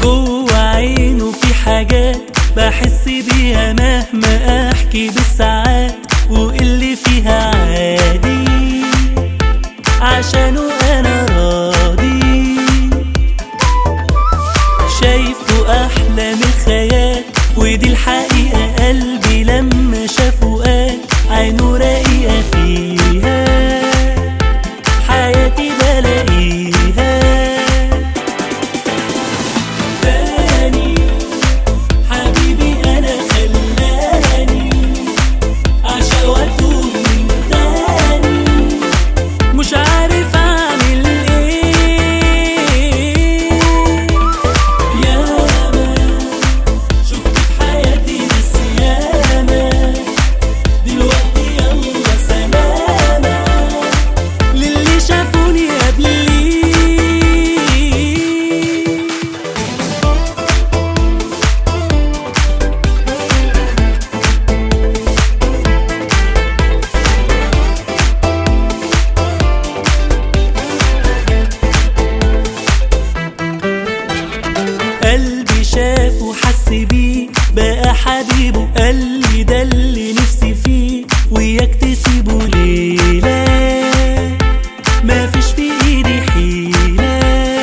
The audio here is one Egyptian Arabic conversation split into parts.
جوه عينه في حاجات بحس بيها مهما احكي بالساعات واللي فيها عادي عشانه انا راضي شايفه احلى من الخيال ودي الحقيقة قلبي لما شافه قال عينه رقيقة فيها حياتي بلاقيها تاني حبيبي انا خلاني عشان واتوه من تاني مش عارف اعمل ايه ياما شفت في حياتي ناس ياما دلوقتي يلا سلامة للي شافوني قبلي قلبي شاف وحس بيه بقى حبيبه قال لي ده اللي نفسي فيه وياك تسيبه ليلة ما فيش في ايدي حيلة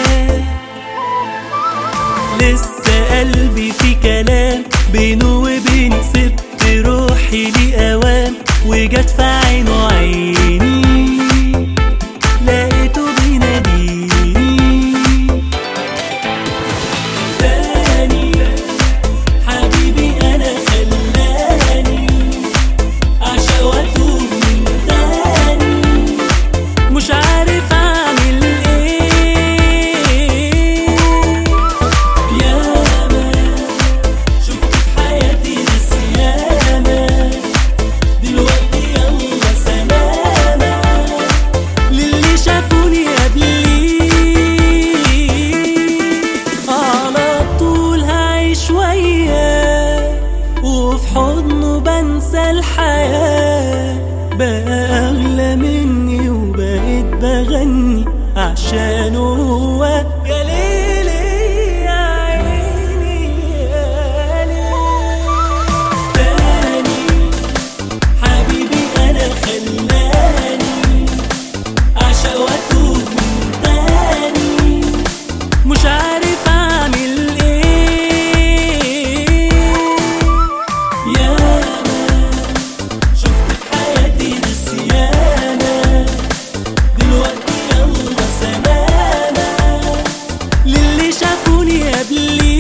لسه قلبي في كلام بينه وبيني سبت روحي لأوام وجت في عينه عيني لقيته بيناديني تاني حبيبي انا خلاني عشان واتوه من تاني مش عارف اعمل ايه ياما شفت في حياتي ناس ياما دلوقتي يلا سلامة للي شافوني قبلي على طول هعيش وياه وفي حضنه بنسى الحياة بقى أغلى مني وبقيت بغني عشانه هو يا ليلي يا عيني يا ليل تاني حبيبي أنا خلاني عشان واتوه من تاني مش عارف اعمل ايه ياما شفت في حياتي ناس ياما دلوقتي يلا سلامة للي شافوني قبلي